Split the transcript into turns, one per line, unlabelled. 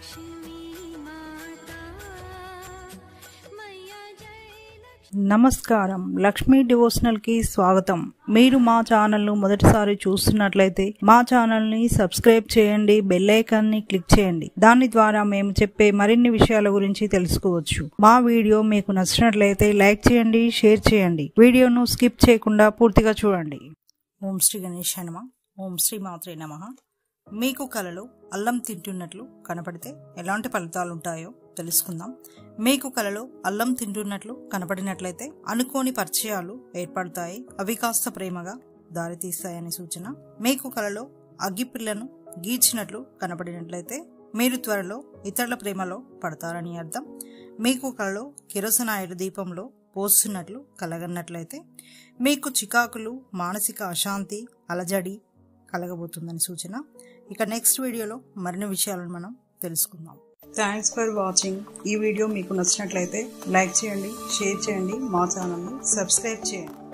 लक्ष्मी माता मैया जय
నమస్కారం లక్ష్మీ డివోషనల్ కి స్వాగతం మీరు మా ఛానల్ ను మొదటిసారి చూస్తున్నట్లయితే మా ఛానల్ ని సబ్స్క్రైబ్ చేయండి బెల్ ఐకాన్ ని క్లిక్ చేయండి దాని ద్వారా మేము చెప్పే మరిన్ని విషయాల గురించి తెలుసుకోవచ్చు మా వీడియో మీకు నచ్చినట్లయితే లైక్ చేయండి షేర్ చేయండి వీడియోను స్కిప్ చేయకుండా పూర్తిగా చూడండి ఓం శ్రీ గణేష్ నమ ఓం శ్రీ మాత్రే నమ మీకు కలలో అల్లం తింటున్నట్లు కనపడితే ఎలాంటి ఫలితాలు ఉంటాయో తెలుసుకుందాం మీకు కలలో అల్లం తింటున్నట్లు కనపడినట్లయితే అనుకోని పరిచయాలు ఏర్పడతాయి అవి కాస్త ప్రేమగా దారితీస్తాయని సూచన మీకు కలలో అగ్గిపిల్లను గీచినట్లు కనపడినట్లయితే మీరు త్వరలో ఇతరుల ప్రేమలో పడతారని అర్థం మీకు కలలో కిరోసనాయుడు దీపంలో పోస్తున్నట్లు కలగన్నట్లయితే మీకు చికాకులు మానసిక అశాంతి అలజడి కలగబోతుందని సూచన ఇక నెక్స్ట్ వీడియోలో మరిన్ని విషయాలను మనం తెలుసుకుందాం థ్యాంక్స్ ఫర్ వాచింగ్ ఈ వీడియో మీకు నచ్చినట్లయితే లైక్ చేయండి షేర్ చేయండి మా ఛానల్ని సబ్స్క్రైబ్ చేయండి